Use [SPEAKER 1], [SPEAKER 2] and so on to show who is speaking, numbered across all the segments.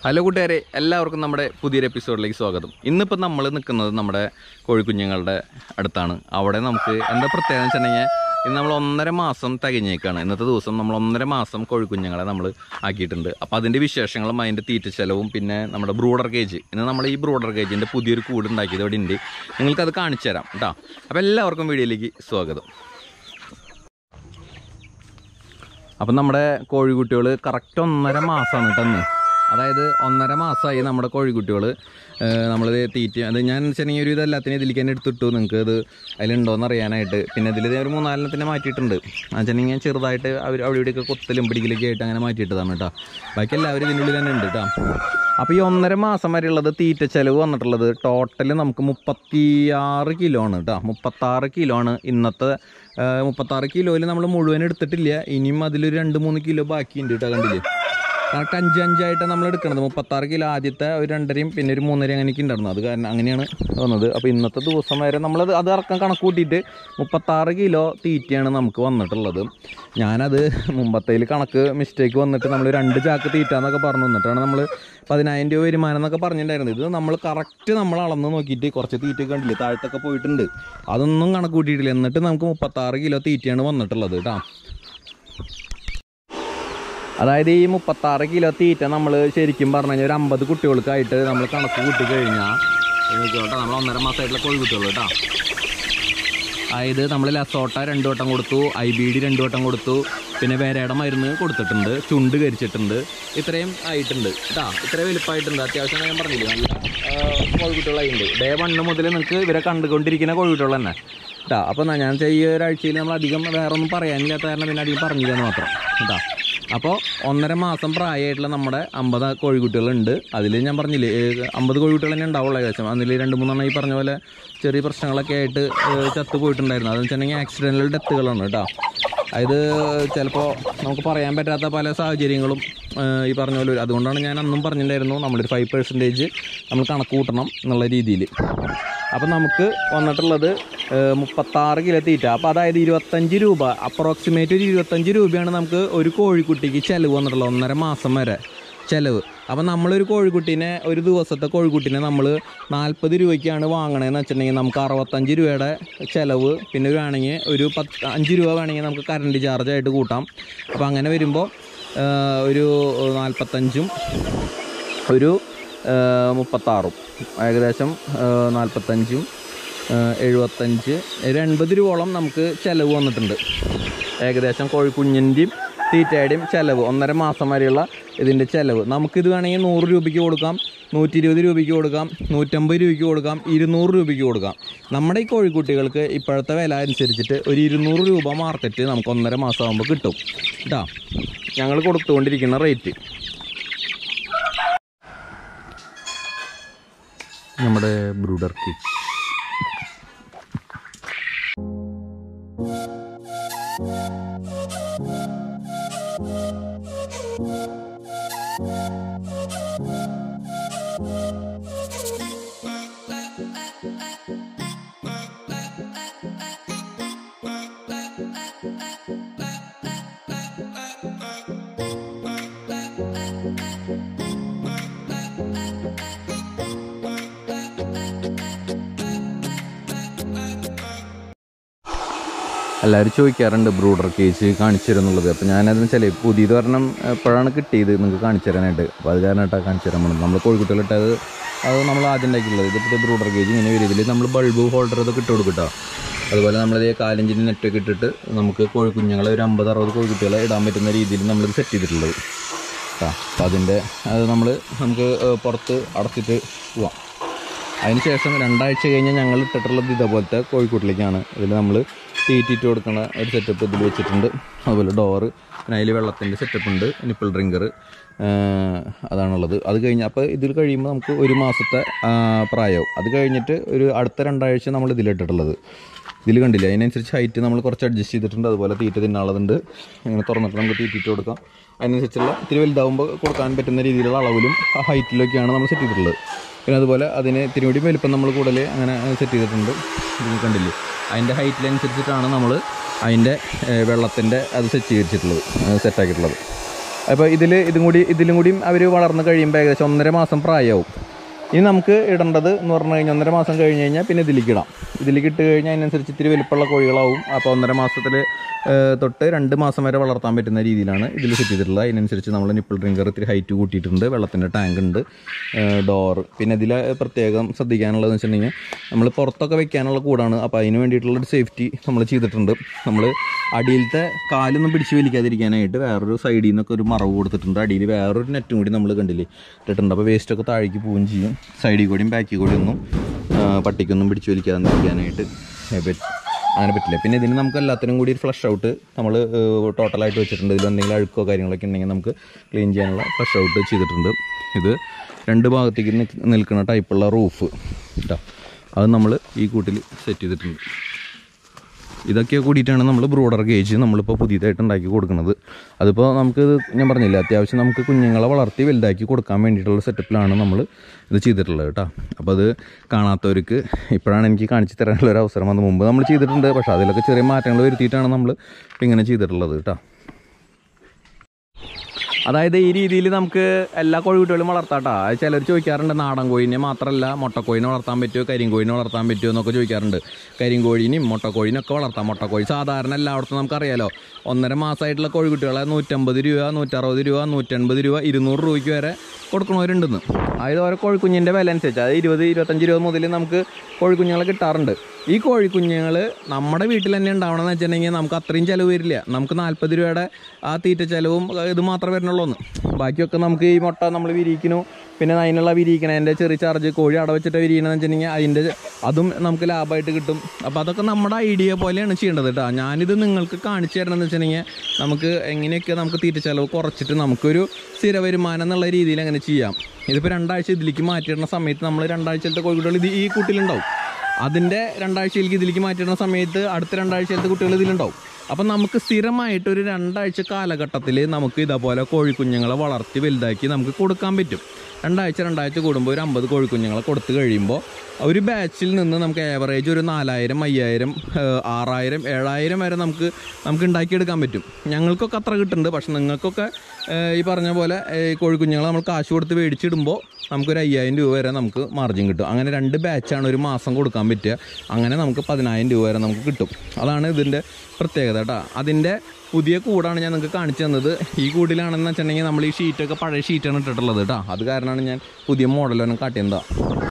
[SPEAKER 1] Hello കൂട്ടുകാരെ എല്ലാവർക്കും നമ്മുടെ പുതിയൊരു എപ്പിസോഡിലേക്ക് സ്വാഗതം ഇന്നിപ്പോൾ നമ്മൾ നിൽക്കുന്നത് നമ്മുടെ കോഴിക്കുഞ്ഞുങ്ങളുടെ അടുത്താണ് അവിടെ നമുക്ക് എന്താ പ്രത്യേകത വെച്ചിട്ടുണ്ടെങ്കിൽ ഇന്ന് നമ്മൾ ഒന്നര മാസം തികഞ്ഞേക്കാണ് ഇന്നത്തെ ദിവസം നമ്മൾ ഒന്നര മാസം കോഴിക്കുഞ്ഞുങ്ങളെ നമ്മൾ ആക്കിയിട്ടുണ്ട് അപ്പോൾ അതിൻ്റെ വിശേഷങ്ങളും അതിൻ്റെ തീറ്റ ചെലവും പിന്നെ നമ്മുടെ ബ്രൂഡർ കേജ് ഇന്ന് നമ്മൾ ഈ ബ്രൂഡർ കേജിൻ്റെ പുതിയൊരു കൂട് ഉണ്ടാക്കിയത് ഇവിടെ ഉണ്ട് നിങ്ങൾക്കത് കാണിച്ചു തരാം കേട്ടോ അപ്പോൾ എല്ലാവർക്കും വീഡിയോയിലേക്ക് സ്വാഗതം അപ്പം നമ്മുടെ കോഴിക്കുട്ടികൾ കറക്റ്റ് ഒന്നര മാസമാണ് കേട്ടോ അതായത് ഒന്നര മാസമായി നമ്മുടെ കോഴിക്കുട്ടികൾ നമ്മൾ തീറ്റ അത് ഞാൻ വെച്ചിട്ടുണ്ടെങ്കിൽ ഒരു ഇതെല്ലാത്തിനും ഇതിലേക്ക് തന്നെ എടുത്തിട്ടു നിങ്ങൾക്ക് ഇത് അതിലുണ്ടോയെന്ന് അറിയാനായിട്ട് പിന്നെ ഇതിൽ ഒരു മൂന്നാലെണ്ണത്തിനെ മാറ്റിയിട്ടുണ്ട് വെച്ചിട്ടുണ്ടെങ്കിൽ ചെറുതായിട്ട് അവർ അവിടെ ഇവിടെയൊക്കെ കൊത്തലും പിടിക്കലൊക്കെ ആയിട്ട് അങ്ങനെ മാറ്റിയിട്ടതാണ് കേട്ടോ ബാക്കി എല്ലാവരും ഇതിൻ്റെ ഉള്ളിൽ തന്നെ ഉണ്ട് കേട്ടോ അപ്പോൾ ഈ ഒന്നര മാസം വരെയുള്ളത് തീറ്റ ചെലവ് വന്നിട്ടുള്ളത് ടോട്ടൽ നമുക്ക് മുപ്പത്തിയാറ് കിലോ ആണ് കേട്ടോ മുപ്പത്താറ് കിലോ ആണ് ഇന്നത്തെ ആ, മുപ്പത്താറ് കിലോയിൽ നമ്മൾ മുഴുവൻ എടുത്തിട്ടില്ല ഇനിയും അതിലൊരു രണ്ട് മൂന്ന് കിലോ ബാക്കിയുണ്ട് കേട്ടോ കണ്ടില്ലേ കറക്റ്റ് അഞ്ച് അഞ്ചായിട്ട് നമ്മൾ എടുക്കണത് മുപ്പത്താറ് കിലോ ആദ്യത്തെ ഒരു രണ്ടരയും പിന്നെ ഒരു മൂന്നരയും അങ്ങനെയൊക്കെ ഉണ്ടായിരുന്നു അത് കാരണം അങ്ങനെയാണ് വന്നത് അപ്പോൾ ഇന്നത്തെ ദിവസം വരെ നമ്മളത് അത് ഇറക്കം കണക്ക് കൂട്ടിയിട്ട് മുപ്പത്താറ് കിലോ തീറ്റയാണ് നമുക്ക് വന്നിട്ടുള്ളത് ഞാനത് മുമ്പത്തേൽ കണക്ക് മിസ്റ്റേക്ക് വന്നിട്ട് നമ്മൾ രണ്ട് ചാക്ക് തീറ്റ എന്നൊക്കെ പറഞ്ഞു വന്നിട്ടാണ് നമ്മൾ പതിനായിരം രൂപ വരുമാനം എന്നൊക്കെ പറഞ്ഞിട്ടുണ്ടായിരുന്നത് ഇത് നമ്മൾ കറക്റ്റ് നമ്മൾ അളന്ന് നോക്കിയിട്ട് കുറച്ച് തീറ്റ കണ്ടില്ലേ താഴത്തൊക്കെ പോയിട്ടുണ്ട് അതൊന്നും കണക്ക് കൂട്ടിയിട്ടില്ല എന്നിട്ട് നമുക്ക് മുപ്പത്താറ് കിലോ തീറ്റയാണ് വന്നിട്ടുള്ളത് കേട്ടോ അതായത് ഈ മുപ്പത്താറ് കിലോ തീറ്റ നമ്മൾ ശരിക്കും പറഞ്ഞു കഴിഞ്ഞാൽ ഒരു അമ്പത് കുട്ടികൾക്കായിട്ട് നമ്മൾ കണക്ക് കൂട്ടി കഴിഞ്ഞാൽ കേട്ടോ നമ്മൾ ഒന്നര മാസമായിട്ടുള്ള കോഴിക്കുട്ടികൾ കേട്ടോ അതായത് നമ്മൾ ലസോട്ട രണ്ട് വട്ടം കൊടുത്തു ഐ ബി ഡി രണ്ട് വട്ടം കൊടുത്തു പിന്നെ വേരയുടെ മരുന്ന് കൊടുത്തിട്ടുണ്ട് ചുണ്ട് കരിച്ചിട്ടുണ്ട് ഇത്രയും ആയിട്ടുണ്ട് കേട്ടോ ഇത്രയും വലുപ്പമായിട്ടുണ്ട് അത്യാവശ്യം ഞാൻ പറഞ്ഞില്ലേ നല്ല ആ, കോഴിക്കുട്ടികളായിട്ടുണ്ട് ഡേ വണ്ണ് മുതൽ നിങ്ങൾക്ക് ഇവരെ കണ്ടുകൊണ്ടിരിക്കുന്ന കോഴിക്കുട്ടികൾ തന്നെ കേട്ടോ അപ്പോൾ ഞാൻ ഈ ഒരാഴ്ചയിൽ നമ്മൾ അധികം വേറെ ഒന്നും പറയാനില്ലാത്ത കാരണം പിന്നെ അധികം പറഞ്ഞില്ലെന്ന് മാത്രം കേട്ടോ അപ്പോൾ ഒന്നര മാസം പ്രായമായിട്ടുള്ള നമ്മുടെ അമ്പത് കോഴിക്കുട്ടികളുണ്ട് അതിൽ ഞാൻ പറഞ്ഞില്ലേ ഏ, അമ്പത് കോഴിക്കുട്ടികൾ തന്നെ ഉണ്ടാവുള്ളൂ ഏകദേശം അതിൽ രണ്ട് മൂന്നെണ്ണം ഈ പറഞ്ഞ പോലെ ചെറിയ പ്രശ്നങ്ങളൊക്കെ ആയിട്ട് ഏ, ചത്തു പോയിട്ടുണ്ടായിരുന്നു അതെന്ന് വെച്ചിട്ടുണ്ടെങ്കിൽ ആക്സിഡൻ്റൽ ഡെത്തുകളാണ് കേട്ടോ അതായത് ചിലപ്പോൾ നമുക്ക് പറയാൻ പറ്റാത്ത പല സാഹചര്യങ്ങളും ഏ, ഈ പറഞ്ഞ പോലെ വരും. അതുകൊണ്ടാണ് ഞാൻ അന്നും പറഞ്ഞിട്ടുണ്ടായിരുന്നു നമ്മളൊരു ഫൈവ് പെർസെൻറ്റേജ് നമ്മൾ കണക്ക് കൂട്ടണം എന്നുള്ള രീതിയിൽ അപ്പം നമുക്ക് വന്നിട്ടുള്ളത് ഏഹ്, മുപ്പത്താറ് കിലോ തീറ്റ അപ്പോൾ അതായത് ഇരുപത്തഞ്ച് രൂപ അപ്രോക്സിമേറ്റ് ഒരു ഇരുപത്തഞ്ച് രൂപയാണ് നമുക്ക് ഒരു കോഴിക്കുട്ടിക്ക് ചിലവ് വന്നിട്ടുള്ളത് ഒന്നര മാസം വരെ ചിലവ് അപ്പം നമ്മളൊരു കോഴിക്കുട്ടീനെ ഒരു ദിവസത്തെ കോഴിക്കുട്ടീനെ നമ്മൾ നാൽപ്പത് രൂപയ്ക്കാണ് വാങ്ങണതെന്ന് വെച്ചിട്ടുണ്ടെങ്കിൽ നമുക്ക് അറുപത്തഞ്ച് രൂപയുടെ ചിലവ് പിന്നെ വേണമെങ്കിൽ ഒരു പത്ത് അഞ്ച് രൂപ വേണമെങ്കിൽ നമുക്ക് കറണ്ട് ചാർജ് ആയിട്ട് കൂട്ടാം അപ്പോൾ അങ്ങനെ വരുമ്പോൾ ഏഹ്, ഒരു നാൽപ്പത്തഞ്ചും ഒരു ഏഹ്, മുപ്പത്താറും ഏകദേശം ഏഹ്, നാൽപ്പത്തഞ്ചും ഏഹ്, എഴുപത്തഞ്ച് ഒരു എൺപത് രൂപയോളം നമുക്ക് ചിലവ് വന്നിട്ടുണ്ട് ഏകദേശം കോഴിക്കുഞ്ഞിൻ്റെയും തീറ്റയുടെയും ചിലവ് ഒന്നര മാസം വരെയുള്ള ഇതിൻ്റെ ചിലവ് നമുക്കിത് വേണമെങ്കിൽ നൂറ് രൂപയ്ക്ക് കൊടുക്കാം നൂറ്റി ഇരുപത് രൂപയ്ക്ക് കൊടുക്കാം നൂറ്റമ്പത് രൂപയ്ക്ക് കൊടുക്കാം ഇരുന്നൂറ് രൂപയ്ക്ക് കൊടുക്കാം നമ്മുടെ ഈ കോഴിക്കുട്ടികൾക്ക് ഇപ്പോഴത്തെ വില അനുസരിച്ചിട്ട് ഒരു ഇരുന്നൂറ് രൂപ മാർക്കറ്റ് നമുക്ക് ഒന്നര മാസം ആകുമ്പോൾ കിട്ടും കേട്ടോ ഞങ്ങൾ കൊടുത്തുകൊണ്ടിരിക്കുന്ന റേറ്റ് നമ്മുടെ ബ്രൂഡർ കിറ്റ് എല്ലാവരും ചോദിക്കാറുണ്ട് ബ്രൂഡർ കേസ് കാണിച്ചു തരുന്നുള്ളത് അപ്പോൾ ഞാനതെന്ന് വെച്ചാൽ പുതിയത് പറഞ്ഞാൽ എപ്പോഴാണ് കിട്ടിയത് നിങ്ങൾക്ക് കാണിച്ചു തരാനായിട്ട് അപ്പോൾ അത് കാരണമായിട്ടാണ് കാണിച്ചു തരാൻ പോകുന്നത് നമ്മൾ കോഴിക്കുട്ടികളിട്ടത് അത് നമ്മൾ ആദ്യം ഉണ്ടാക്കിയുള്ളത് ഇതിപ്പോൾ ബ്രൂഡർ കേജ് ഇങ്ങനെ വരും ഇതിൽ നമ്മൾ ബൾബ് ഹോൾഡർ ഇതൊക്കെ ഇട്ട് കൊടുക്കും കേട്ടോ അതുപോലെ നമ്മളിത് കാലിഞ്ചിൻ്റെ നെറ്റൊക്കെ ഇട്ടിട്ട് നമുക്ക് കോഴിക്കുഞ്ഞുങ്ങളെ ഒരു അമ്പത് അറുപത് കോഴിക്കുട്ടികളെ ഇടാൻ പറ്റുന്ന രീതിയിൽ നമ്മളിത് സെറ്റ് ചെയ്തിട്ടുള്ളത് കേട്ടോ അപ്പോൾ അതിൻ്റെ അത് നമ്മൾ നമുക്ക് ഏഹ്, പുറത്ത് അടച്ചിട്ട് പോവാം അതിനുശേഷം രണ്ടാഴ്ച കഴിഞ്ഞ് ഞങ്ങൾ ഇട്ടിട്ടുള്ളത് ഇതേപോലത്തെ കോഴിക്കൂട്ടിലേക്കാണ് ഇതിൽ നമ്മൾ തീറ്റിട്ട് കൊടുക്കുന്ന ഒരു സെറ്റപ്പ് ഇതിൽ വെച്ചിട്ടുണ്ട് അതുപോലെ ഡോറ് പിന്നെ അതിൽ വെള്ളത്തിൻ്റെ സെറ്റപ്പ് ഉണ്ട് നിപ്പിൾ ഡ്രിങ്കർ അതാണുള്ളത് അത് കഴിഞ്ഞ് അപ്പോൾ ഇതിൽ കഴിയുമ്പോൾ നമുക്ക് ഒരു മാസത്തെ ആ, പ്രായമാവും അത് കഴിഞ്ഞിട്ട് ഒരു അടുത്ത രണ്ടാഴ്ച നമ്മൾ ഇതിലിട്ടിട്ടുള്ളത് ഇതിൽ കണ്ടില്ല അതിനനുസരിച്ച് ഹൈറ്റ് നമ്മൾ കുറച്ച് അഡ്ജസ്റ്റ് ചെയ്തിട്ടുണ്ട് അതുപോലെ തീറ്റ തിന്നാളതുണ്ട് ഇങ്ങനെ തുറന്നിട്ട് നമുക്ക് തീറ്റിട്ട് കൊടുക്കാം അതിനനുസരിച്ചുള്ള ഇത്തിരി വലുതാവുമ്പോൾ കൊടുക്കാൻ പറ്റുന്ന രീതിയിലുള്ള അളവിലും ഹൈറ്റിലൊക്കെയാണ് നമ്മൾ സെറ്റ് ചെയ്തിട്ടുള്ളത് പിന്നെ അതുപോലെ അതിന് ഇത്തിരി കൂടി വലിപ്പം നമ്മൾ കൂടുതൽ അങ്ങനെ സെറ്റ് ചെയ്തിട്ടുണ്ട് ഇത് കണ്ടില്ലേ അതിൻ്റെ ഹൈറ്റിലനുസരിച്ചിട്ടാണ് നമ്മൾ അതിൻ്റെ വെള്ളത്തിൻ്റെ അത് സെറ്റ് ചെയ്തിട്ടുള്ളത് സെറ്റാക്കിയിട്ടുള്ളത് അപ്പോൾ ഇതിൽ ഇതും കൂടി ഇതിലും കൂടിയും അവർ വളർന്ന് കഴിയുമ്പോൾ ഏകദേശം ഒന്നര മാസം പ്രായമാവും ഇനി നമുക്ക് ഇടേണ്ടത് എന്ന് പറഞ്ഞു കഴിഞ്ഞാൽ ഒന്നര മാസം കഴിഞ്ഞ് കഴിഞ്ഞാൽ പിന്നെ ഇതിലേക്ക് ഇടാം ഇതിലേക്ക് ഇട്ട് കഴിഞ്ഞാൽ അതിനനുസരിച്ച് ഇത്തിരി വലിപ്പമുള്ള കോഴികളാവും അപ്പോൾ ഒന്നര മാസത്തിൽ തൊട്ട് രണ്ട് മാസം വരെ വളർത്താൻ പറ്റുന്ന രീതിയിലാണ് ഇതിൽ സെറ്റ് ചെയ്തിട്ടുള്ളത് അതിനനുസരിച്ച് നമ്മൾ നിപ്പിൾ ഡ്രിങ്കർ ഇത്തിരി ഹൈറ്റ് കൂട്ടിയിട്ടുണ്ട് വെള്ളത്തിൻ്റെ ടാങ്ക് ഉണ്ട് ഡോർ പിന്നെ ഇതിൽ പ്രത്യേകം ശ്രദ്ധിക്കാനുള്ളതെന്ന് വെച്ചിട്ടുണ്ടെങ്കിൽ നമ്മൾ പുറത്തൊക്കെ വെക്കാനുള്ള കൂടാണ് അപ്പോൾ അതിന് വേണ്ടിയിട്ടുള്ള ഒരു സേഫ്റ്റി നമ്മൾ ചെയ്തിട്ടുണ്ട് നമ്മൾ അടിയിലത്തെ കാലൊന്നും പിടിച്ച് വലിക്കാതിരിക്കാനായിട്ട് വേറൊരു സൈഡിൽ നിന്നൊക്കെ ഒരു മറവ് കൊടുത്തിട്ടുണ്ട് അടിയിൽ വേറൊരു നെറ്റും കൂടി നമ്മൾ കണ്ടില്ലേ ഇട്ടിട്ടുണ്ട് അപ്പോൾ വേസ്റ്റൊക്കെ താഴേക്ക് പോവുകയും ചെയ്യും സൈഡിൽ കൂടിയും ബാക്കിൽ കൂടി ഒന്നും ആ, പട്ടിക്കൊന്നും പിടിച്ച് വലിക്കാതിരിക്കാനായിട്ട് പറ്റും അങ്ങനെ പറ്റില്ല പിന്നെ ഇതിന് നമുക്ക് എല്ലാത്തിനും കൂടി ഒരു ഫ്ലഷ് ഔട്ട് നമ്മൾ ടോട്ടലായിട്ട് വെച്ചിട്ടുണ്ട് ഇതിൽ എന്തെങ്കിലും അഴുക്കോ കാര്യങ്ങളൊക്കെ ഉണ്ടെങ്കിൽ നമുക്ക് ക്ലീൻ ചെയ്യാനുള്ള ഫ്ലഷ് ഔട്ട് ചെയ്തിട്ടുണ്ട് ഇത് രണ്ട് ഭാഗത്തേക്ക് നിക്ക് നിൽക്കുന്ന ടൈപ്പുള്ള റൂഫ് കേട്ടോ അത് നമ്മൾ ഈ കൂട്ടിൽ സെറ്റ് ചെയ്തിട്ടുണ്ട് ഇതൊക്കെ കൂടിയിട്ടാണ് നമ്മൾ ബ്രോഡർ ഗേജ് നമ്മളിപ്പോൾ പുതിയതായിട്ട് ഉണ്ടാക്കി കൊടുക്കുന്നത് അതിപ്പോൾ നമുക്ക് ഞാൻ പറഞ്ഞില്ല അത്യാവശ്യം നമുക്ക് കുഞ്ഞുങ്ങളെ വളർത്തി വലുതാക്കി കൊടുക്കാൻ വേണ്ടിയിട്ടുള്ള സെറ്റപ്പിലാണ് നമ്മൾ ഇത് ചെയ്തിട്ടുള്ളത് കേട്ടോ അപ്പോൾ അത് കാണാത്തവർക്ക് ഇപ്പോഴാണ് എനിക്ക് കാണിച്ചു തരാനുള്ള ഒരു അവസരം വന്ന് മുമ്പ് നമ്മൾ ചെയ്തിട്ടുണ്ട് പക്ഷേ അതിലൊക്കെ ചെറിയ മാറ്റങ്ങൾ വരുത്തിയിട്ടാണ് നമ്മൾ ഇപ്പം ഇങ്ങനെ ചെയ്തിട്ടുള്ളത് കേട്ടോ അതായത് ഈ രീതിയിൽ നമുക്ക് എല്ലാ കോഴിക്കുട്ടികളും വളർത്താട്ടാ അത് ചിലർ ചോദിക്കാറുണ്ട് നാടൻ കോഴിനെ മാത്രമല്ല മുട്ടക്കോഴിനെ വളർത്താൻ പറ്റുമോ കരിങ്കോഴിനെ വളർത്താൻ പറ്റുമോ എന്നൊക്കെ ചോദിക്കാറുണ്ട് കരിങ്കോഴിനെയും മുട്ടക്കോഴിനൊക്കെ വളർത്താം മുട്ടക്കോഴി സാധാരണ എല്ലായിടത്തും നമുക്കറിയാലോ ഒന്നര മാസമായിട്ടുള്ള കോഴിക്കുട്ടികളെ നൂറ്റമ്പത് രൂപ നൂറ്ററുപത് രൂപ നൂറ്റൻപത് രൂപ ഇരുന്നൂറ് രൂപയ്ക്ക് വരെ കൊടുക്കണവരുണ്ടെന്ന് അതായത് ഓരോ കോഴിക്കുഞ്ഞിൻ്റെ വില അനുസരിച്ച് അതായത് ഇരുപത് ഇരുപത്തഞ്ച് രൂപ മുതൽ നമുക്ക് കോഴിക്കുഞ്ഞുങ്ങളെ കിട്ടാറുണ്ട് ഈ കോഴിക്കുഞ്ഞുങ്ങൾ നമ്മുടെ വീട്ടിൽ തന്നെ ഉണ്ടാവണമെന്ന് വെച്ചിട്ടുണ്ടെങ്കിൽ നമുക്ക് അത്രയും ചിലവ് വരില്ല നമുക്ക് നാൽപ്പത് രൂപയുടെ ആ തീറ്റ ചിലവും ഇത് മാത്രമേ വരുന്നുള്ളൂ എന്ന് ബാക്കിയൊക്കെ നമുക്ക് ഈ മുട്ട നമ്മൾ വിരിയിക്കണു പിന്നെ അതിനുള്ള വിരിയിക്കണതിൻ്റെ ചെറിയ ചാർജ് കോഴി അട വെച്ചിട്ട് വിരിയണമെന്ന് വെച്ചിട്ടുണ്ടെങ്കിൽ അതിൻ്റെ അതും നമുക്ക് ലാഭമായിട്ട് കിട്ടും അപ്പോൾ അതൊക്കെ നമ്മുടെ ഐഡിയ പോലെയാണ് ചെയ്യേണ്ടത് കേട്ടോ ഞാനിത് നിങ്ങൾക്ക് കാണിച്ചു തരണമെന്ന് വെച്ചിട്ടുണ്ടെങ്കിൽ നമുക്ക് എങ്ങനെയൊക്കെ നമുക്ക് തീറ്റ ചിലവ് കുറച്ചിട്ട് നമുക്കൊരു സ്ഥിര വരുമാനം എന്നുള്ള രീതിയിൽ അങ്ങനെ ചെയ്യാം ഇതിപ്പോൾ രണ്ടാഴ്ച ഇതിലേക്ക് മാറ്റിയിടുന്ന സമയത്ത് നമ്മൾ രണ്ടാഴ്ചത്തെ കോഴിക്കുട്ടികൾ ഇത് ഈ കൂട്ടിലുണ്ടാവും അതിൻ്റെ രണ്ടാഴ്ചയിലേക്ക് ഇതിലേക്ക് മാറ്റിയിടുന്ന സമയത്ത് അടുത്ത രണ്ടാഴ്ചയിലത്തെ കുട്ടികൾ ഇതിലുണ്ടാവും അപ്പം നമുക്ക് സ്ഥിരമായിട്ട് ഒരു രണ്ടാഴ്ച കാലഘട്ടത്തിൽ നമുക്ക് ഇതേപോലെ കോഴിക്കുഞ്ഞുങ്ങളെ വളർത്തി വലുതാക്കി നമുക്ക് കൊടുക്കാൻ പറ്റും രണ്ടാഴ്ച രണ്ടാഴ്ച കൂടുമ്പോൾ ഒരു അമ്പത് കോഴിക്കുഞ്ഞുങ്ങളെ കൊടുത്തു കഴിയുമ്പോൾ ഒരു ബാച്ചിൽ നിന്ന് നമുക്ക് ഏവറേജ് ഒരു നാലായിരം അയ്യായിരം ഏഹ്, ആറായിരം ഏഴായിരം വരെ നമുക്ക് നമുക്ക് ഉണ്ടാക്കിയെടുക്കാൻ പറ്റും ഞങ്ങൾക്കൊക്കെ അത്ര കിട്ടുന്നുണ്ട് പക്ഷെ നിങ്ങൾക്കൊക്കെ ഏഹ്, ഈ പറഞ്ഞ പോലെ ഏഹ്, കോഴിക്കുഞ്ഞുങ്ങളെ നമ്മൾ കാശ് കൊടുത്ത് മേടിച്ചിടുമ്പോൾ നമുക്കൊരു അയ്യായിരം രൂപ വരെ നമുക്ക് മാർജിൻ കിട്ടും അങ്ങനെ രണ്ട് ബാച്ചാണ് ഒരു മാസം കൊടുക്കാൻ പറ്റുക അങ്ങനെ നമുക്ക് പതിനായിരം രൂപ വരെ നമുക്ക് കിട്ടും അതാണ് ഇതിൻ്റെ പ്രത്യേകത കേട്ടോ അതിൻ്റെ പുതിയ കൂടാണ് ഞാൻ നിങ്ങൾക്ക് കാണിച്ചു തന്നത് ഈ കൂടിലാണെന്ന് വെച്ചിട്ടുണ്ടെങ്കിൽ നമ്മൾ ഈ ഷീറ്റൊക്കെ പഴയ ഷീറ്റാണ് ഇട്ടിട്ടുള്ളത് കേട്ടോ അത് കാരണമാണ് ഞാൻ പുതിയ മോഡലൊന്നും കാട്ടിയതാ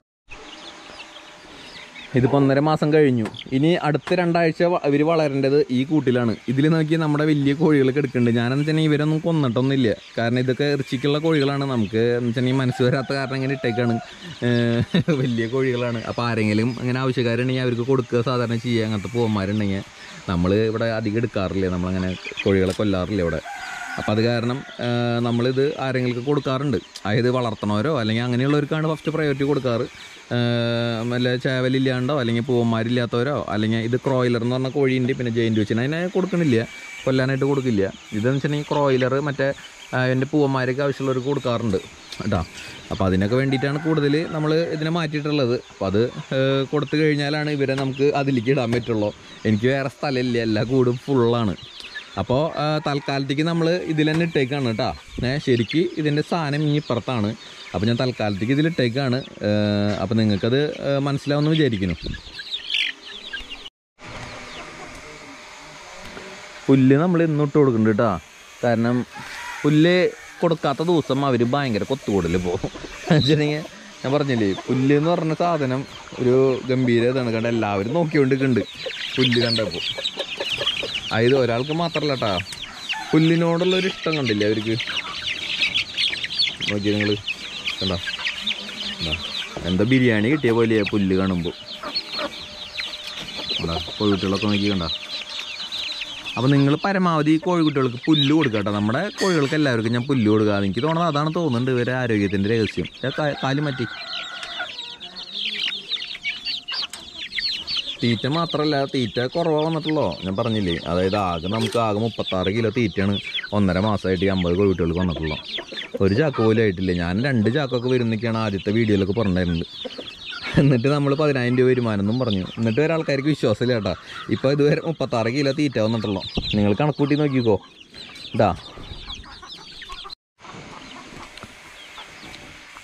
[SPEAKER 1] ഇതിപ്പോൾ ഒന്നര മാസം കഴിഞ്ഞു ഇനി അടുത്ത രണ്ടാഴ്ച ഇവർ വളരേണ്ടത് ഈ കൂട്ടിലാണ് ഇതിൽ നോക്കി നമ്മുടെ വലിയ കോഴികളൊക്കെ എടുക്കുന്നുണ്ട് ഞാനെന്ന് വെച്ചിട്ടുണ്ടെങ്കിൽ ഇവരൊന്നും കൊന്നിട്ടൊന്നുമില്ല കാരണം ഇതൊക്കെ ഇറച്ചിക്കുള്ള കോഴികളാണ് നമുക്ക് എന്ന് വെച്ചിട്ടുണ്ടെങ്കിൽ മനസ്സ് വരാത്ത കാരണം ഇങ്ങനെ ഇട്ടേക്കാണ് ഏഹ് വലിയ കോഴികളാണ് അപ്പോൾ ആരെങ്കിലും അങ്ങനെ ആവശ്യക്കാരുണ്ടെങ്കിൽ അവർക്ക് കൊടുക്കുക സാധാരണ ചെയ്യുക അങ്ങനത്തെ പൂവന്മാരുണ്ടെങ്കിൽ നമ്മൾ ഇവിടെ അധികം എടുക്കാറില്ല നമ്മളങ്ങനെ കോഴികളെ കൊല്ലാറില്ല ഇവിടെ അപ്പോൾ അത് കാരണം ഏഹ് നമ്മളിത് ആരെങ്കിലും കൊടുക്കാറുണ്ട് അതായത് വളർത്തണവരോ അല്ലെങ്കിൽ അങ്ങനെയുള്ളവർക്കാണ് ഫസ്റ്റ് പ്രയോറിറ്റി കൊടുക്കാറ് ഏഹ് വല്ല ചേവലില്ലാണ്ടോ അല്ലെങ്കിൽ പൂവന്മാരില്ലാത്തവരോ അല്ലെങ്കിൽ ഇത് ക്രോയിലർ എന്ന് പറഞ്ഞ കോഴിയുണ്ട് പിന്നെ ജയിൻ്റ് വെച്ചിന് അതിനെ കൊടുക്കണില്ല കൊല്ലാനായിട്ട് കൊടുക്കില്ല ഇതെന്ന് വെച്ചിട്ടുണ്ടെങ്കിൽ ക്രോയിലർ മറ്റേ എൻ്റെ പൂവന്മാരൊക്കെ ആവശ്യമുള്ളവർക്ക് കൊടുക്കാറുണ്ട് കേട്ടോ അപ്പോൾ അതിനൊക്കെ വേണ്ടിയിട്ടാണ് കൂടുതൽ നമ്മൾ ഇതിനെ മാറ്റിയിട്ടുള്ളത് അപ്പോൾ അത് ഏഹ് കൊടുത്തു കഴിഞ്ഞാലാണ് ഇവരെ നമുക്ക് അതിലേക്ക് ഇടാൻ പറ്റുള്ളൂ എനിക്ക് വേറെ സ്ഥലമില്ല എല്ലാ കൂടും ഫുള്ളാണ് അപ്പോൾ തൽക്കാലത്തേക്ക് നമ്മൾ ഇതിൽ തന്നെ ഇട്ടേക്കാണ് കേട്ടോ ഏ ശരിക്ക് ഇതിൻ്റെ സാധനം ഈ ഇപ്പുറത്താണ് അപ്പോൾ ഞാൻ തൽക്കാലത്തേക്ക് ഇതിൽ ഇട്ടേക്കാണ് അപ്പോൾ നിങ്ങൾക്കത് ഏ, മനസ്സിലാവുമെന്ന് വിചാരിക്കുന്നു പുല്ല് നമ്മൾ ഇന്നും ഇട്ട് കൊടുക്കുന്നുണ്ട് കേട്ടോ കാരണം പുല്ല് കൊടുക്കാത്ത ദിവസം അവർ ഭയങ്കര കൊത്തുകൂടൽ പോകും വെച്ചിട്ടുണ്ടെങ്കിൽ ഞാൻ പറഞ്ഞില്ലേ പുല്ല് എന്ന് പറഞ്ഞ സാധനം ഒരു ഗംഭീര ഇതാണ് കണ്ട എല്ലാവരും നോക്കിക്കൊണ്ടിരിക്കുന്നുണ്ട് പുല്ല് കണ്ടപ്പോൾ അതായത് ഒരാൾക്ക് മാത്രമല്ല കേട്ടാ പുല്ലിനോടുള്ള ഒരു ഇഷ്ടം കണ്ടില്ലേ അവർക്ക് നോക്കിയ നിങ്ങൾ കണ്ടോ എന്താ എന്താ ബിരിയാണി കിട്ടിയ പോലെയാ പുല്ല് കാണുമ്പോൾ എന്താ കോഴിക്കുട്ടികളൊക്കെ നോക്കി കണ്ട അപ്പോൾ നിങ്ങൾ പരമാവധി കോഴിക്കുട്ടികൾക്ക് പുല്ല് കൊടുക്കുക കേട്ടോ നമ്മുടെ കോഴികൾക്ക് എല്ലാവർക്കും ഞാൻ പുല്ല് കൊടുക്കുക എനിക്ക് തോന്നുന്നത് അതാണ് തോന്നുന്നുണ്ട് ഇവരെ ആരോഗ്യത്തിൻ്റെ രഹസ്യം ദേ കാ- കാല് മാറ്റി തീറ്റ മാത്രമല്ല തീറ്റ കുറവാ വന്നിട്ടുള്ളൂ ഞാൻ പറഞ്ഞില്ലേ അതായത് ആകെ നമുക്ക് ആകെ മുപ്പത്താറ് കിലോ തീറ്റയാണ് ഒന്നര മാസമായിട്ട് ഈ അമ്പത് കോഴിക്കുട്ടികൾക്ക് വന്നിട്ടുള്ളൂ ഒരു ചാക്ക് പോലും ആയിട്ടില്ല ഞാൻ രണ്ട് ചാക്കൊക്കെ വരുന്നൊക്കെയാണ് ആദ്യത്തെ വീഡിയോയിലൊക്കെ പറഞ്ഞിരുന്നത് എന്നിട്ട് നമ്മൾ പതിനായിരം രൂപ വരുമാനം എന്നും പറഞ്ഞു എന്നിട്ട് വരെ ആൾക്കാർക്ക് വിശ്വാസമില്ല കേട്ടാ ഇപ്പോൾ ഇതുവരെ മുപ്പത്താറ് കിലോ തീറ്റ വന്നിട്ടുള്ളൂ നിങ്ങൾ കണക്കൂട്ടി നോക്കിക്കോ ഇതാ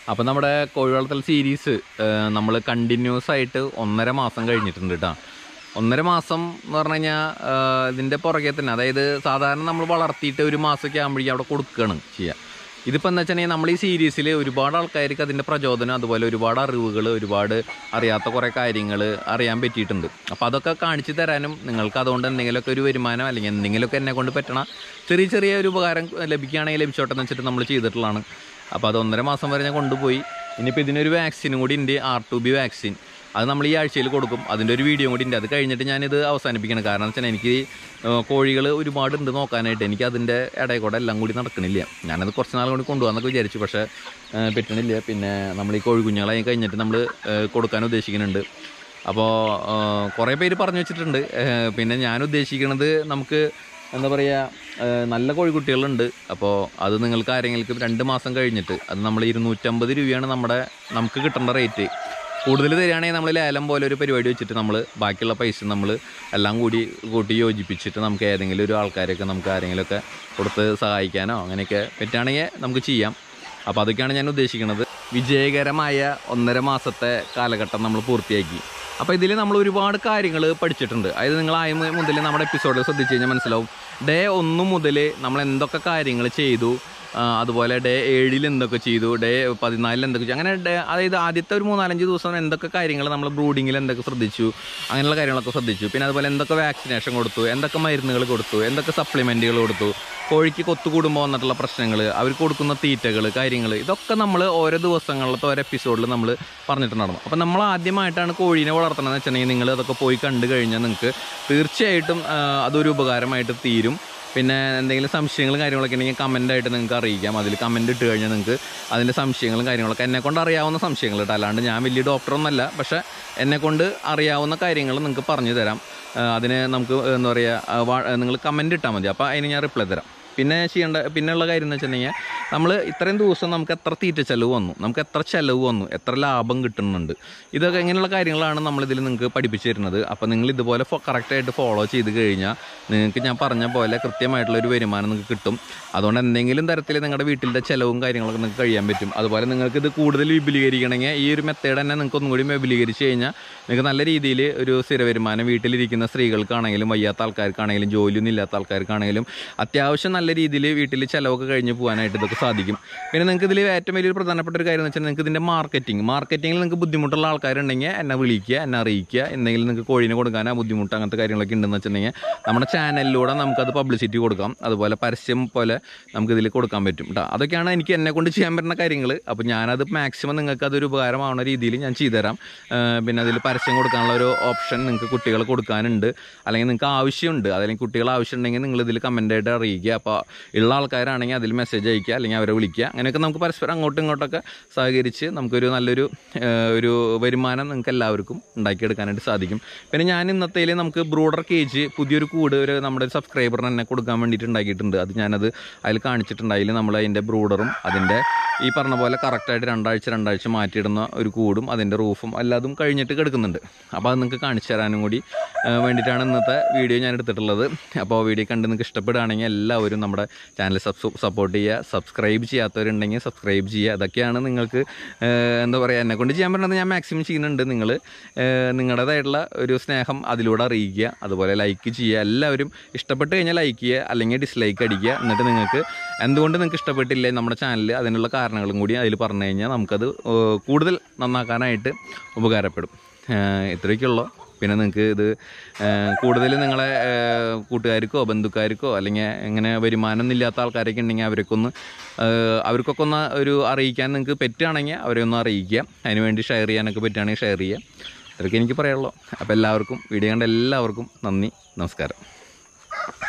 [SPEAKER 1] അപ്പോൾ നമ്മുടെ കോഴി വളർത്തൽ സീരീസ് നമ്മൾ കണ്ടിന്യൂസ് ആയിട്ട് ഒന്നര മാസം കഴിഞ്ഞിട്ടുണ്ട് കേട്ടോ ഒന്നര മാസം എന്ന് പറഞ്ഞു കഴിഞ്ഞാൽ ഇതിൻ്റെ പുറകെ തന്നെ അതായത് സാധാരണ നമ്മൾ വളർത്തിയിട്ട് ഒരു മാസമൊക്കെ ആകുമ്പോഴേക്കും അവിടെ കൊടുക്കുകയാണ് ചെയ്യുക ഇതിപ്പോൾ എന്താ വെച്ചിട്ടുണ്ടെങ്കിൽ നമ്മൾ ഈ സീരീസിൽ ഒരുപാട് ആൾക്കാർക്ക് അതിൻ്റെ പ്രചോദനം അതുപോലെ ഒരുപാട് അറിവുകൾ ഒരുപാട് അറിയാത്ത കുറേ കാര്യങ്ങൾ അറിയാൻ പറ്റിയിട്ടുണ്ട് അപ്പോൾ അതൊക്കെ കാണിച്ചു തരാനും നിങ്ങൾക്ക് അതുകൊണ്ട് എന്തെങ്കിലുമൊക്കെ ഒരു വരുമാനം അല്ലെങ്കിൽ എന്തെങ്കിലുമൊക്കെ എന്നെ കൊണ്ട് പറ്റണ ചെറിയ ചെറിയ ഒരു ഉപകാരം ലഭിക്കുകയാണെങ്കിൽ ലഭിച്ചോട്ടെ എന്ന് വെച്ചിട്ട് നമ്മൾ ചെയ്തിട്ടുള്ളതാണ് അപ്പോൾ അത് ഒന്നര മാസം വരെ ഞാൻ കൊണ്ടുപോയി ഇനിയിപ്പോൾ ഇതിനൊരു വാക്സിനും കൂടി ഉണ്ട് ആർ ടു ബി വാക്സിൻ അത് നമ്മൾ ഈ ആഴ്ചയിൽ കൊടുക്കും അതിൻ്റെ ഒരു വീഡിയോ കൂടി ഉണ്ട് അത് കഴിഞ്ഞിട്ട് ഞാനിത് അവസാനിപ്പിക്കണം കാരണം എന്ന് വെച്ചാൽ എനിക്ക് കോഴികൾ ഒരുപാടുണ്ട് നോക്കാനായിട്ട് എനിക്ക് അതിൻ്റെ ഇടയിൽ കൂടെ എല്ലാം കൂടി നടക്കണില്ല ഞാനത് കുറച്ച് നാൾ കൂടി കൊണ്ടുപോകാമെന്നൊക്കെ വിചാരിച്ചു പക്ഷേ ഏഹ് പറ്റണില്ല പിന്നെ നമ്മൾ ഈ കോഴി കുഞ്ഞുങ്ങളായി കഴിഞ്ഞിട്ട് നമ്മൾ കൊടുക്കാൻ ഉദ്ദേശിക്കുന്നുണ്ട് അപ്പോൾ കുറേ പേര് പറഞ്ഞു വെച്ചിട്ടുണ്ട് ഏഹ് പിന്നെ ഞാൻ ഉദ്ദേശിക്കുന്നത് നമുക്ക് എന്താ പറയുക നല്ല കോഴിക്കുട്ടികളുണ്ട് അപ്പോൾ അത് നിങ്ങൾക്ക് ആരെങ്കിലും രണ്ട് മാസം കഴിഞ്ഞിട്ട് അത് നമ്മൾ ഇരുന്നൂറ്റമ്പത് രൂപയാണ് നമ്മുടെ നമുക്ക് കിട്ടേണ്ട റേറ്റ് കൂടുതൽ തരികയാണെങ്കിൽ നമ്മൾ ലേലം പോലെ ഒരു പരിപാടി വെച്ചിട്ട് നമ്മൾ ബാക്കിയുള്ള പൈസ നമ്മൾ എല്ലാം കൂടി കൂട്ടി യോജിപ്പിച്ചിട്ട് നമുക്ക് ഏതെങ്കിലും ഒരു ആൾക്കാരെയൊക്കെ നമുക്ക് ആരെങ്കിലുമൊക്കെ കൊടുത്ത് സഹായിക്കാനോ അങ്ങനെയൊക്കെ പറ്റുകയാണെങ്കിൽ നമുക്ക് ചെയ്യാം അപ്പോൾ അതൊക്കെയാണ് ഞാൻ ഉദ്ദേശിക്കുന്നത് വിജയകരമായ ഒന്നര മാസത്തെ കാലഘട്ടം നമ്മൾ പൂർത്തിയാക്കി അപ്പോൾ ഇതിൽ നമ്മൾ ഒരുപാട് കാര്യങ്ങൾ പഠിച്ചിട്ടുണ്ട് അതായത് നിങ്ങൾ ആദ്യം മുതൽ നമ്മുടെ എപ്പിസോഡിൽ ശ്രദ്ധിച്ചു കഴിഞ്ഞാൽ മനസ്സിലാവും ഡേ ഒന്ന് മുതൽ നമ്മൾ എന്തൊക്കെ കാര്യങ്ങൾ ചെയ്തു ആ, അതുപോലെ ഡേ ഏഴിൽ എന്തൊക്കെ ചെയ്തു ഡേ പതിനാലിൽ എന്തൊക്കെ ചെയ്തു അങ്ങനെ ഡേ അതായത് ആദ്യത്തെ ഒരു മൂന്നാലഞ്ച് ദിവസം എന്തൊക്കെ കാര്യങ്ങൾ നമ്മൾ ബ്രൂഡിങ്ങിൽ എന്തൊക്കെ ശ്രദ്ധിച്ചു അങ്ങനെയുള്ള കാര്യങ്ങളൊക്കെ ശ്രദ്ധിച്ചു പിന്നെ അതുപോലെ എന്തൊക്കെ വാക്സിനേഷൻ കൊടുത്തു എന്തൊക്കെ മരുന്നുകൾ കൊടുത്തു എന്തൊക്കെ സപ്ലിമെൻറ്റുകൾ കൊടുത്തു കോഴിക്ക് കൊത്തുകൂടുമ്പോൾ വന്നിട്ടുള്ള പ്രശ്നങ്ങൾ അവർക്ക് കൊടുക്കുന്ന തീറ്റകൾ കാര്യങ്ങൾ ഇതൊക്കെ നമ്മൾ ഓരോ ദിവസങ്ങളിലത്തെ ഓരോ എപ്പിസോഡിൽ നമ്മൾ പറഞ്ഞിട്ടുണ്ടായിരുന്നു അപ്പോൾ നമ്മൾ ആദ്യമായിട്ടാണ് കോഴീനെ വളർത്തണമെന്ന് വെച്ചിട്ടുണ്ടെങ്കിൽ നിങ്ങൾ അതൊക്കെ പോയി കണ്ടു കഴിഞ്ഞാൽ നിങ്ങൾക്ക് തീർച്ചയായിട്ടും ആ, അതൊരു ഉപകാരമായിട്ട് തീരും പിന്നെ എന്തെങ്കിലും സംശയങ്ങളും കാര്യങ്ങളൊക്കെ ഉണ്ടെങ്കിൽ കമൻ്റ് ആയിട്ട് നിങ്ങൾക്ക് അറിയിക്കാം അതിൽ കമൻ്റ് ഇട്ട് കഴിഞ്ഞാൽ നിങ്ങൾക്ക് അതിൻ്റെ സംശയങ്ങളും കാര്യങ്ങളൊക്കെ എന്നെ കൊണ്ട് അറിയാവുന്ന സംശയങ്ങൾ കേട്ടോ അല്ലാണ്ട് ഞാൻ വലിയ ഡോക്ടറൊന്നല്ല പക്ഷേ എന്നെ കൊണ്ട് അറിയാവുന്ന കാര്യങ്ങൾ നിങ്ങൾക്ക് പറഞ്ഞു തരാം ആ, അതിന് നമുക്ക് എന്താ പറയുക നിങ്ങൾ കമൻ്റ് ഇട്ടാൽ മതി അപ്പോൾ അതിന് ഞാൻ റിപ്ലൈ തരാം പിന്നെ ചെയ്യേണ്ട പിന്നെയുള്ള കാര്യം എന്ന് വെച്ചിട്ടുണ്ടെങ്കിൽ നമ്മൾ ഇത്രയും ദിവസം നമുക്ക് എത്ര തീറ്റ ചെലവ് വന്നു നമുക്ക് എത്ര ചെലവ് വന്നു എത്ര ലാഭം കിട്ടുന്നുണ്ട് ഇതൊക്കെ ഇങ്ങനെയുള്ള കാര്യങ്ങളാണ് നമ്മളിതിൽ നിങ്ങൾക്ക് പഠിപ്പിച്ചു തരുന്നത് അപ്പോൾ നിങ്ങൾ ഇതുപോലെ കറക്റ്റായിട്ട് ഫോളോ ചെയ്ത് കഴിഞ്ഞാൽ നിങ്ങൾക്ക് ഞാൻ പറഞ്ഞ പോലെ കൃത്യമായിട്ടുള്ള ഒരു വരുമാനം നിങ്ങൾക്ക് കിട്ടും അതുകൊണ്ട് എന്തെങ്കിലും തരത്തിൽ നിങ്ങളുടെ വീട്ടിലെ ചിലവും കാര്യങ്ങളൊക്കെ നിങ്ങൾക്ക് കഴിയാൻ പറ്റും അതുപോലെ നിങ്ങൾക്ക് ഇത് കൂടുതൽ വിപുലീകരിക്കണമെങ്കിൽ ഈ ഒരു മെത്തേഡ് തന്നെ നിങ്ങൾക്ക് ഒന്നും കൂടി വിപുലീകരിച്ച് കഴിഞ്ഞാൽ നിങ്ങൾക്ക് നല്ല രീതിയിൽ ഒരു സ്ഥിര വരുമാനം വീട്ടിലിരിക്കുന്ന സ്ത്രീകൾക്കാണെങ്കിലും വയ്യാത്ത ആൾക്കാർക്കാണെങ്കിലും ജോലിയൊന്നും ഇല്ലാത്ത ആൾക്കാർക്കാണെങ്കിലും അത്യാവശ്യം നല്ല രീതിയിൽ വീട്ടിൽ ചിലവൊക്കെ കഴിഞ്ഞ് പോകാനായിട്ട് ഇതൊക്കെ സാധിക്കും പിന്നെ നിങ്ങൾക്ക് ഇതിൽ ഏറ്റവും വലിയൊരു പ്രധാനപ്പെട്ട ഒരു കാര്യം എന്ന് വെച്ചാൽ നിങ്ങൾക്ക് ഇതിൻ്റെ മാർക്കറ്റിംഗ് മാർക്കറ്റിംഗിൽ നിങ്ങൾക്ക് ബുദ്ധിമുട്ടുള്ള ആൾക്കാരുണ്ടെങ്കിൽ എന്നെ വിളിക്കുക എന്നെ അറിയിക്കുക എന്തെങ്കിലും നിങ്ങൾക്ക് കോഴിനെ കൊടുക്കാനോ ബുദ്ധിമുട്ട് അങ്ങനത്തെ കാര്യങ്ങളൊക്കെ ഉണ്ടെന്ന് വെച്ചിട്ടുണ്ടെങ്കിൽ നമ്മുടെ ചാനലിലൂടെ നമുക്കത് പബ്ലിസിറ്റി കൊടുക്കാം അതുപോലെ പരസ്യം പോലെ നമുക്കിതിൽ കൊടുക്കാൻ പറ്റും കേട്ടോ അതൊക്കെയാണ് എനിക്ക് എന്നെ കൊണ്ട് ചെയ്യാൻ പറ്റുന്ന കാര്യങ്ങൾ അപ്പോൾ ഞാനത് മാക്സിമം നിങ്ങൾക്ക് അതൊരു ഉപകാരമാവുന്ന രീതിയിൽ ഞാൻ ചെയ്തുതരാം ആ, പിന്നെ അതിൽ പരസ്യം കൊടുക്കാനുള്ള ഒരു ഓപ്ഷൻ നിങ്ങൾക്ക് കുട്ടികൾ കൊടുക്കാനുണ്ട് അല്ലെങ്കിൽ നിങ്ങൾക്ക് ആവശ്യമുണ്ട് അല്ലെങ്കിൽ കുട്ടികൾ ആവശ്യമുണ്ടെങ്കിൽ നിങ്ങൾ ഇതിൽ കമൻ്റായിട്ട് അറിയിക്കുക അപ്പോൾ ഉള്ള ആൾക്കാരാണെങ്കിൽ അതിൽ മെസ്സേജ് അയക്കുക അല്ലെങ്കിൽ അവരെ വിളിക്കുക അങ്ങനെയൊക്കെ നമുക്ക് പരസ്പരം അങ്ങോട്ടും ഇങ്ങോട്ടൊക്കെ സഹകരിച്ച് നമുക്കൊരു നല്ലൊരു ആ, ഒരു വരുമാനം നിങ്ങൾക്ക് എല്ലാവർക്കും ഉണ്ടാക്കിയെടുക്കാനായിട്ട് സാധിക്കും പിന്നെ ഞാൻ ഇന്നത്തേൽ നമുക്ക് ബ്രൂഡർ കേജ് പുതിയൊരു കൂട് ഒരു നമ്മുടെ സബ്സ്ക്രൈബറിന് തന്നെ കൊടുക്കാൻ വേണ്ടിയിട്ട് ഉണ്ടാക്കിയിട്ടുണ്ട് അത് ഞാനത് അതിൽ കാണിച്ചിട്ടുണ്ട് അതിൽ നമ്മൾ അതിൻ്റെ ബ്രൂഡറും അതിൻ്റെ ഈ പറഞ്ഞ പോലെ കറക്റ്റായിട്ട് രണ്ടാഴ്ച രണ്ടാഴ്ച മാറ്റിയിടുന്ന ഒരു കൂടും അതിൻ്റെ റൂഫും എല്ലാതും കഴിഞ്ഞിട്ട് കിടക്കുന്നുണ്ട് അപ്പോൾ അത് നിങ്ങൾക്ക് കാണിച്ചു തരാനും കൂടി ആ, വേണ്ടിയിട്ടാണ് ഇന്നത്തെ വീഡിയോ ഞാൻ എടുത്തിട്ടുള്ളത് അപ്പോൾ വീഡിയോ കണ്ട് നിങ്ങൾക്ക് ഇഷ്ടപ്പെടുകയാണെങ്കിൽ എല്ലാവരും നമ്മുടെ ചാനൽ സബ് സപ്പോർട്ട് ചെയ്യുക സബ്സ്ക്രൈബ് ചെയ്യാത്തവരുണ്ടെങ്കിൽ സബ്സ്ക്രൈബ് ചെയ്യുക അതൊക്കെയാണ് നിങ്ങൾക്ക് ആ, എന്താ പറയുക എന്നെ കൊണ്ട് ചെയ്യാൻ പറ്റുന്നത് ഞാൻ മാക്സിമം ചെയ്യുന്നുണ്ട് നിങ്ങൾ നിങ്ങളുടേതായിട്ടുള്ള ഒരു സ്നേഹം അതിലൂടെ അറിയിക്കുക അതുപോലെ ലൈക്ക് ചെയ്യുക എല്ലാവരും ഇഷ്ടപ്പെട്ട് കഴിഞ്ഞാൽ ലൈക്ക് ചെയ്യുക അല്ലെങ്കിൽ ഡിസ്ലൈക്ക് അടിക്കുക എന്നിട്ട് നിങ്ങൾക്ക് എന്തുകൊണ്ട് നിങ്ങൾക്ക് ഇഷ്ടപ്പെട്ടില്ലേ നമ്മുടെ ചാനൽ അതിനുള്ള കാരണങ്ങളും കൂടി അതിൽ പറഞ്ഞു കഴിഞ്ഞാൽ നമുക്കത് ഏഹ്, കൂടുതൽ നന്നാക്കാനായിട്ട് ഉപകാരപ്പെടും ഏഹ്, ഇത്രയൊക്കെയുള്ളൂ പിന്നെ നിങ്ങൾക്ക് ഇത് ഏഹ്, കൂടുതൽ നിങ്ങളെ ഏഹ്, കൂട്ടുകാർക്കോ ബന്ധുക്കാർക്കോ അല്ലെങ്കിൽ ഇങ്ങനെ വരുമാനം ഇല്ലാത്ത ആൾക്കാരൊക്കെ ഉണ്ടെങ്കിൽ അവരൊക്കെ ഒന്ന് ഏഹ്, അവർക്കൊക്കെ ഒന്ന് ഒരു അറിയിക്കാൻ നിങ്ങൾക്ക് പറ്റുകയാണെങ്കിൽ അവരെ ഒന്ന് അറിയിക്കുക അതിനുവേണ്ടി ഷെയർ ചെയ്യാനൊക്കെ പറ്റുകയാണെങ്കിൽ ഷെയർ ചെയ്യുക ഇത്രയൊക്കെ എനിക്ക് പറയാനുള്ളൂ അപ്പോൾ എല്ലാവർക്കും വീഡിയോ കണ്ട എല്ലാവർക്കും നന്ദി നമസ്കാരം